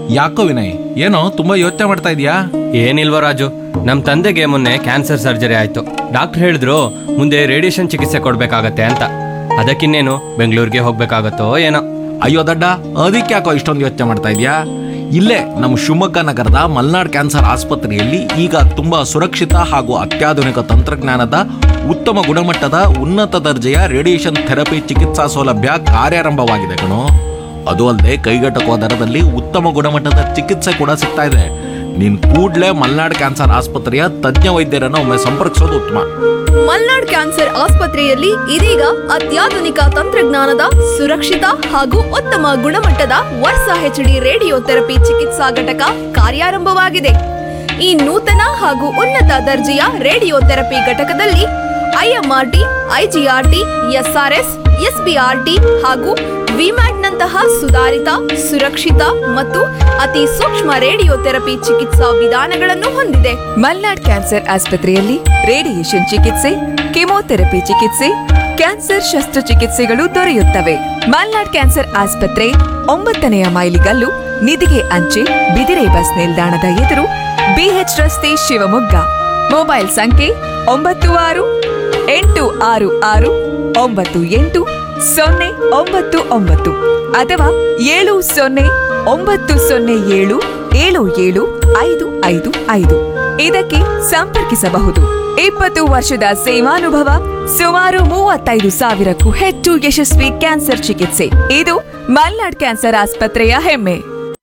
ಯಾಕೋ ವಿನಯ್ ಏನೋ ತುಂಬಾ ಯೋಚನೆ ಮಾಡ್ತಾ ಇದೀಯಾ ಏನಿಲ್ವ ರಾಜು ನಮ್ಮ ತಂದೆಗೆ ಮೊನ್ನೆ ಕ್ಯಾನ್ಸರ್ ಸರ್ಜರಿ ಆಯ್ತು ಡಾಕ್ಟರ್ ಹೇಳಿದ್ರು ಮುಂದೆ ರೇಡಿಯೇಷನ್ ಚಿಕಿತ್ಸೆ ಕೊಡ್ಬೇಕಾಗತ್ತೆ ಅಂತ ಅದಕ್ಕಿನ್ನೇನು ಬೆಂಗಳೂರಿಗೆ ಹೋಗ್ಬೇಕಾಗತ್ತೋ ಏನೋ ಅಯ್ಯೋ ದಡ್ಡ ಅದಕ್ಕೆ ಯಾಕೋ ಇಷ್ಟೊಂದು ಯೋಚನೆ ಮಾಡ್ತಾ ಇದೀಯಾ ಇಲ್ಲೇ ನಮ್ಮ ಶಿವಮೊಗ್ಗ ನಗರದ ಮಲ್ನಾಡ್ ಕ್ಯಾನ್ಸರ್ ಆಸ್ಪತ್ರೆಯಲ್ಲಿ ಈಗ ತುಂಬಾ ಸುರಕ್ಷಿತ ಹಾಗೂ ಅತ್ಯಾಧುನಿಕ ತಂತ್ರಜ್ಞಾನದ ಉತ್ತಮ ಗುಣಮಟ್ಟದ ಉನ್ನತ ದರ್ಜೆಯ ರೇಡಿಯೇಷನ್ ಥೆರಪಿ ಚಿಕಿತ್ಸಾ ಸೌಲಭ್ಯ ಕಾರ್ಯಾರಂಭವಾಗಿದೆ ಕಣೋ ಅದು ಅಲ್ಲದೆ ಕೈಗೆಟಕುವ ದರದಲ್ಲಿ ಉತ್ತಮ ಗುಣಮಟ್ಟದ ಚಿಕಿತ್ಸೆ ಕೂಡ ಸಿಗ್ತಾ ಇದೆ ನೀನ್ ಕೂಡ್ಲೇ ಮಲ್ನಾಡ್ ಕ್ಯಾನ್ಸರ್ ಆಸ್ಪತ್ರೆಯ ತಜ್ಞ ವೈದ್ಯರನ್ನು ಒಮ್ಮೆ ಸಂಪರ್ಕಿಸೋದು ಉತ್ತಮ ಮಲ್ನಾಡ್ ಕ್ಯಾನ್ಸರ್ ಆಸ್ಪತ್ರೆಯಲ್ಲಿ ಇದೀಗ ಅತ್ಯಾಧುನಿಕ ತಂತ್ರಜ್ಞಾನದ ಸುರಕ್ಷಿತ ಹಾಗೂ ಉತ್ತಮ ಗುಣಮಟ್ಟದ ವರ್ಸ ಹೆಚ್ಡಿ ರೇಡಿಯೋ ಥೆರಪಿ ಚಿಕಿತ್ಸಾ ಘಟಕ ಕಾರ್ಯಾರಂಭವಾಗಿದೆ ಈ ನೂತನ ಹಾಗೂ ಉನ್ನತ ದರ್ಜೆಯ ರೇಡಿಯೋ ಥೆರಪಿ ಘಟಕದಲ್ಲಿ ಐಎಂಆರ್ಟಿ ಐಜಿಆರ್ಟಿ ಎಸ್ಆರ್ಎಸ್ ಎಸ್ಬಿಆರ್ಟಿ ಹಾಗೂ ವಿಮ್ಯಾಟ್ನಂತಹ ಸುಧಾರಿತ ಸುರಕ್ಷಿತ ಮತ್ತು ಅತಿ ಸೂಕ್ಷ್ಮ ರೇಡಿಯೋ ಥೆರಪಿ ಚಿಕಿತ್ಸಾ ವಿಧಾನಗಳನ್ನು ಹೊಂದಿದೆ ಮಲ್ನಾಡ್ ಕ್ಯಾನ್ಸರ್ ಆಸ್ಪತ್ರೆಯಲ್ಲಿ ರೇಡಿಯೇಷನ್ ಚಿಕಿತ್ಸೆ ಕೆಮೊಥೆರಪಿ ಚಿಕಿತ್ಸೆ ಕ್ಯಾನ್ಸರ್ ಶಸ್ತ್ರಚಿಕಿತ್ಸೆಗಳು ದೊರೆಯುತ್ತವೆ ಮಲ್ನಾಡ್ ಕ್ಯಾನ್ಸರ್ ಆಸ್ಪತ್ರೆ ಒಂಬತ್ತನೆಯ ಮೈಲಿಗಲ್ಲು ನಿಧಿಗೆ ಅಂಚೆ ಬಿದಿರೆ ಬಸ್ ನಿಲ್ದಾಣದ ಎದುರು ಬಿಎಚ್ ರಸ್ತೆ ಶಿವಮೊಗ್ಗ ಮೊಬೈಲ್ ಸಂಖ್ಯೆ ಒಂಬತ್ತು ಆರು ಎಂಟು ಆರು ಆರು ಒಂಬತ್ತು ಎಂಟು ಸೊನ್ನೆ ಒಂಬತ್ತು ಒಂಬತ್ತು ಅಥವಾ ಏಳು ಸೊನ್ನೆ ಒಂಬತ್ತು ಸೊನ್ನೆ ಏಳು ಏಳು ಏಳು ಐದು ಐದು ಐದು ಇದಕ್ಕೆ ಸಂಪರ್ಕಿಸಬಹುದು ಇಪ್ಪತ್ತು ವರ್ಷದ ಸೇವಾನುಭವ ಸುಮಾರು ಮೂವತ್ತೈದು ಸಾವಿರಕ್ಕೂ ಹೆಚ್ಚು ಯಶಸ್ವಿ ಕ್ಯಾನ್ಸರ್ ಚಿಕಿತ್ಸೆ ಇದು ಮಲ್ನಾಡ್ ಕ್ಯಾನ್ಸರ್ ಆಸ್ಪತ್ರೆಯ ಹೆಮ್ಮೆ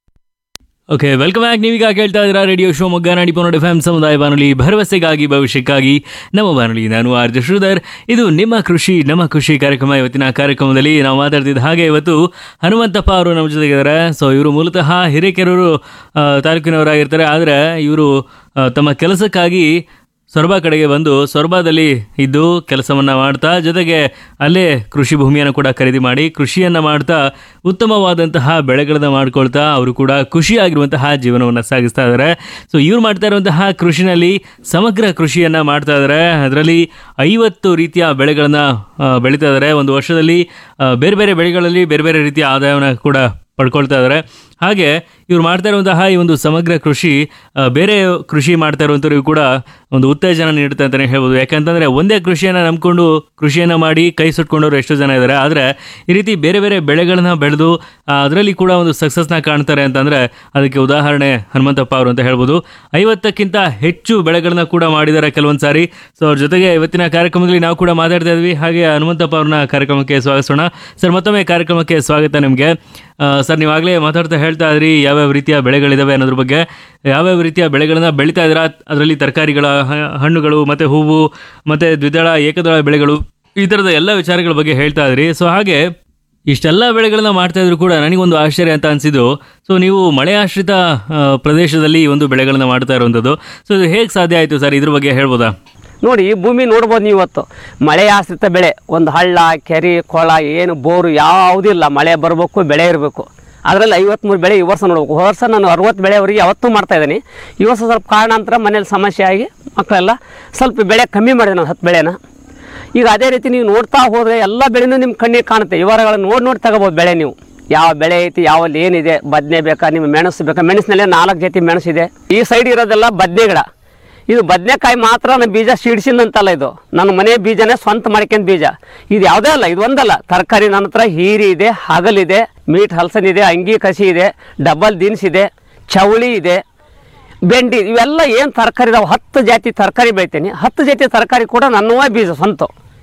ಓಕೆ ವೆಲ್ಕಮ್ ಬ್ಯಾಕ್ ನೀವೀಗ ಕೇಳ್ತಾ ಇದ್ದೀರಾ ರೇಡಿಯೋ ಶಿವಮೊಗ್ಗ ನಾಡಿ ಪನ್ನಡ ಎಫ್ ಎಂ ಸಮುದಾಯ ಬಾನುಲಿ ಭರವಸೆಗಾಗಿ ಭವಿಷ್ಯಕ್ಕಾಗಿ ನಮ್ಮ ಬಾನುಲಿ ನಾನು ಆರ್ ಜೆ ಶ್ರೀಧರ್ ಇದು ನಿಮ್ಮ ಕೃಷಿ ನಮ್ಮ ಖುಷಿ ಕಾರ್ಯಕ್ರಮ ಇವತ್ತಿನ ಕಾರ್ಯಕ್ರಮದಲ್ಲಿ ನಾವು ಮಾತಾಡ್ತಿದ್ದ ಹಾಗೆ ಇವತ್ತು ಹನುಮಂತಪ್ಪ ಅವರು ನಮ್ಮ ಜೊತೆಗಿದ್ದಾರೆ ಸೊ ಇವರು ಮೂಲತಃ ಹಿರೇಕೆರೂರು ಆ, ತಾಲೂಕಿನವರಾಗಿರ್ತಾರೆ ಆದರೆ ಇವರು ಆ, ತಮ್ಮ ಕೆಲಸಕ್ಕಾಗಿ ಸೊರಬ ಕಡೆಗೆ ಬಂದು ಸೊರಬದಲ್ಲಿ ಇದ್ದು ಕೆಲಸವನ್ನ ಮಾಡ್ತಾ ಜೊತೆಗೆ ಅಲ್ಲೇ ಕೃಷಿ ಭೂಮಿಯನ್ನು ಕೂಡ ಖರೀದಿ ಮಾಡಿ ಕೃಷಿಯನ್ನ ಮಾಡ್ತಾ ಉತ್ತಮವಾದಂತಹ ಬೆಳೆಗಳನ್ನ ಮಾಡ್ಕೊಳ್ತಾ ಅವರು ಕೂಡ ಖುಷಿಯಾಗಿರುವಂತಹ ಜೀವನವನ್ನು ಸಾಗಿಸ್ತಾ ಇದ್ದಾರೆ ಸೊ ಇವ್ರು ಮಾಡ್ತಾ ಇರುವಂತಹ ಕೃಷಿನಲ್ಲಿ ಸಮಗ್ರ ಕೃಷಿಯನ್ನ ಮಾಡ್ತಾ ಇದ್ದಾರೆ ಅದರಲ್ಲಿ ಐವತ್ತು ರೀತಿಯ ಬೆಳೆಗಳನ್ನ ಆ, ಬೆಳೀತಾ ಇದ್ದಾರೆ ಒಂದು ವರ್ಷದಲ್ಲಿ ಆ, ಬೇರೆ ಬೇರೆ ಬೆಳೆಗಳಲ್ಲಿ ಬೇರೆ ಬೇರೆ ರೀತಿಯ ಆದಾಯವನ್ನು ಕೂಡ ಪಡ್ಕೊಳ್ತಾ ಇದ್ದಾರೆ ಹಾಗೆ ಇವ್ರು ಮಾಡ್ತಾ ಇರುವಂತಹ ಈ ಒಂದು ಸಮಗ್ರ ಕೃಷಿ ಆ, ಬೇರೆ ಕೃಷಿ ಮಾಡ್ತಾ ಇರುವಂಥವ್ರಿಗೂ ಕೂಡ ಒಂದು ಉತ್ತೇಜನ ನೀಡುತ್ತೆ ಅಂತಲೇ ಹೇಳ್ಬೋದು ಯಾಕಂತಂದರೆ ಒಂದೇ ಕೃಷಿಯನ್ನು ನಂಬ್ಕೊಂಡು ಕೃಷಿಯನ್ನು ಮಾಡಿ ಕೈ ಸುಟ್ಕೊಂಡವ್ರು ಎಷ್ಟೋ ಜನ ಇದ್ದಾರೆ ಆದರೆ ಈ ರೀತಿ ಬೇರೆ ಬೇರೆ ಬೆಳೆಗಳನ್ನ ಬೆಳೆದು ಅದರಲ್ಲಿ ಕೂಡ ಒಂದು ಸಕ್ಸಸ್ನ ಕಾಣ್ತಾರೆ ಅಂತಂದರೆ ಅದಕ್ಕೆ ಉದಾಹರಣೆ ಹನುಮಂತಪ್ಪ ಅವರು ಅಂತ ಹೇಳ್ಬೋದು ಐವತ್ತಕ್ಕಿಂತ ಹೆಚ್ಚು ಬೆಳೆಗಳನ್ನ ಕೂಡ ಮಾಡಿದ್ದಾರೆ ಕೆಲವೊಂದು ಸಾರಿ ಸೊ ಅವ್ರ ಜೊತೆಗೆ ಇವತ್ತಿನ ಕಾರ್ಯಕ್ರಮದಲ್ಲಿ ನಾವು ಕೂಡ ಮಾತಾಡ್ತಾ ಇದ್ವಿ ಹಾಗೆ ಹನುಮಂತಪ್ಪ ಅವ್ರನ್ನ ಕಾರ್ಯಕ್ರಮಕ್ಕೆ ಸ್ವಾಗತಿಸೋಣ ಸರ್ ಮತ್ತೊಮ್ಮೆ ಕಾರ್ಯಕ್ರಮಕ್ಕೆ ಸ್ವಾಗತ ನಿಮಗೆ ಸರ್ ನೀವಾಗಲೇ ಮಾತಾಡ್ತಾ ಹೇಳ್ತಾ ಇದ್ರಿ ಯಾವ್ಯಾವ ರೀತಿಯ ಬೆಳೆಗಳಿದಾವೆ ಅನ್ನೋದ್ರ ಬಗ್ಗೆ ಯಾವ್ಯಾವ ರೀತಿಯ ಬೆಳೆಗಳನ್ನ ಬೆಳೀತಾ ಇದ್ದೀರಾ ಅದರಲ್ಲಿ ತರಕಾರಿಗಳ ಹ- ಹಣ್ಣುಗಳು ಮತ್ತು ಹೂವು ಮತ್ತು ದ್ವಿದಳ ಏಕದಳ ಬೆಳೆಗಳು ಈ ಥರದ ಎಲ್ಲ ವಿಚಾರಗಳ ಬಗ್ಗೆ ಹೇಳ್ತಾ ಇದ್ರಿ ಸೊ ಹಾಗೆ ಇಷ್ಟೆಲ್ಲ ಬೆಳೆಗಳನ್ನ ಮಾಡ್ತಾ ಇದ್ರು ಕೂಡ ನನಗೊಂದು ಆಶ್ಚರ್ಯ ಅಂತ ಅನಿಸಿದ್ದು ಸೊ ನೀವು ಮಳೆ ಆಶ್ರಿತ ಆ, ಪ್ರದೇಶದಲ್ಲಿ ಈ ಒಂದು ಬೆಳೆಗಳನ್ನ ಮಾಡ್ತಾ ಇರುವಂಥದ್ದು ಸೊ ಇದು ಹೇಗೆ ಸಾಧ್ಯ ಆಯಿತು ಸರ್ ಇದ್ರ ಬಗ್ಗೆ ಹೇಳ್ಬೋದಾ ನೋಡಿ ಈ ಭೂಮಿ ನೋಡ್ಬೋದು ನೀವು ಇವತ್ತು ಮಳೆ ಆಶ್ರಿತ ಬೆಳೆ ಒಂದು ಹಳ್ಳ ಕೆರೆ ಕೊಳ ಏನು ಬೋರು ಯಾವುದೂ ಇಲ್ಲ ಮಳೆ ಬರಬೇಕು ಬೆಳೆ ಇರಬೇಕು ಅದರಲ್ಲಿ ಐವತ್ತ್ಮೂರು ಬೆಳೆ ಈ ವರ್ಷ ನೋಡ್ಬೇಕು ಹೋದ ವರ್ಷ ನಾನು ಅರವತ್ತು ಬೆಳೆವರೆಗೆ ಯಾವತ್ತೂ ಮಾಡ್ತಾ ಇದ್ದೀನಿ ಈ ವರ್ಷ ಸ್ವಲ್ಪ ಕಾರಣಾಂತರ ಮನೇಲಿ ಸಮಸ್ಯೆ ಆಗಿ ಮಕ್ಕಳೆಲ್ಲ ಸ್ವಲ್ಪ ಬೆಳೆ ಕಮ್ಮಿ ಮಾಡಿದೆ ನಾನು ಹತ್ತು ಬೆಳೆನ ಈಗ ಅದೇ ರೀತಿ ನೀವು ನೋಡ್ತಾ ಹೋದರೆ ಎಲ್ಲ ಬೆಳೆನೂ ನಿಮ್ಮ ಕಣ್ಣಿಗೆ ಕಾಣುತ್ತೆ ವಿವರಗಳನ್ನು ನೋಡಿ ನೋಡಿ ತಗೋಬೋದು ಬೆಳೆ ನೀವು ಯಾವ ಬೆಳೆ ಐತಿ ಯಾವಲ್ಲಿ ಏನಿದೆ ಬದನೆ ಬೇಕಾ ನಿಮ್ಮ ಮೆಣಸು ಬೇಕಾ ಮೆಣಸಿನಲ್ಲೇ ನಾಲ್ಕು ಜಾತಿ ಮೆಣಸಿದೆ ಈ ಸೈಡ್ ಇರೋದೆಲ್ಲ ಬದನೆ ಗಿಡ ಇದು ಬದನೆಕಾಯಿ ಮಾತ್ರ ನಾನು ಬೀಜ ಸಿಡಿಸಿದಂತಲ್ಲ ಇದು ನನ್ನ ಮನೆ ಬೀಜನೇ ಸ್ವಂತ ಮಾಡ್ಕೊಂಡ್ ಬೀಜ ಇದು ಯಾವುದೇ ಅಲ್ಲ ಇದು ಒಂದಲ್ಲ ತರಕಾರಿ ನನ್ನ ಹತ್ರ ಹೀರಿ ಇದೆ ಹಗಲಿದೆ ಮೀಟ್ ಹಲಸನ್ ಇದೆ ಅಂಗಿ ಕಸಿ ಇದೆ ಡಬಲ್ ದಿನ್ಸ್ ಇದೆ ಚವಳಿ ಇದೆ ಬೆಂಡಿ ಇವೆಲ್ಲ ಏನು ತರಕಾರಿ ಇದಾವೆ ಹತ್ತು ಜಾತಿ ತರಕಾರಿ ಬೆಳಿತೀನಿ ಹತ್ತು ಜಾತಿ ತರಕಾರಿ ಕೂಡ ನನ್ನವೇ ಬೀಜ ಸ್ವಂತ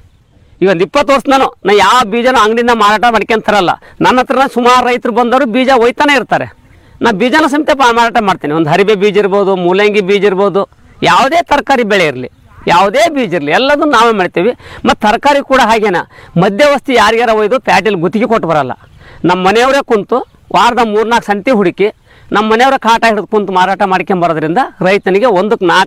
ಈಗ ಒಂದು ಇಪ್ಪತ್ತು ವರ್ಷ ನಾನು ನಾ ಯಾವ ಬೀಜನ ಅಂಗಡಿಯಿಂದ ಮಾರಾಟ ಮಾಡ್ಕೊಂತಾರಲ್ಲ ನನ್ನ ಹತ್ರ ಸುಮಾರು ರೈತರು ಬಂದವರು ಬೀಜ ಒಯ್ತಾನೆ ಇರ್ತಾರೆ ನಾ ಬೀಜನ ಸಮೇತ ಪಾ- ಮಾರಾಟ ಮಾಡ್ತೀನಿ ಒಂದು ಹರಿಬೆ ಬೀಜ ಇರ್ಬೋದು ಮೂಲಂಗಿ ಬೀಜ ಇರ್ಬೋದು ಯಾವುದೇ ತರಕಾರಿ ಬೆಳೆ ಇರಲಿ ಯಾವುದೇ ಬೀಜ ಇರಲಿ ಎಲ್ಲದನ್ನು ನಾವೇ ಮಾಡ್ತೀವಿ ಮತ್ತು ತರಕಾರಿ ಕೂಡ ಹಾಗೇನ ಮಧ್ಯವಸ್ತಿ ಯಾರಿಗಾರ ಒಯ್ದು ಪ್ಯಾಟೆಲ್ ಗುತ್ತಿಗೆ ಕೊಟ್ಟು ಬರಲ್ಲ ನಮ್ಮ ಮನೆಯವರೇ ಕುಂತು ವಾರದ ಮೂರ್ನಾಲ್ಕು ಸಂತೆ ಹುಡುಕಿ ನಮ್ಮ ಮನೆಯವರ ಕಾಟ ಹಿಡಿದು ಕುಂತು ಮಾರಾಟ ಮಾಡ್ಕೊಂಬರೋದ್ರಿಂದ ರೈತನಿಗೆ ಒಂದಕ್ಕೆ ನಾಲ್ಕು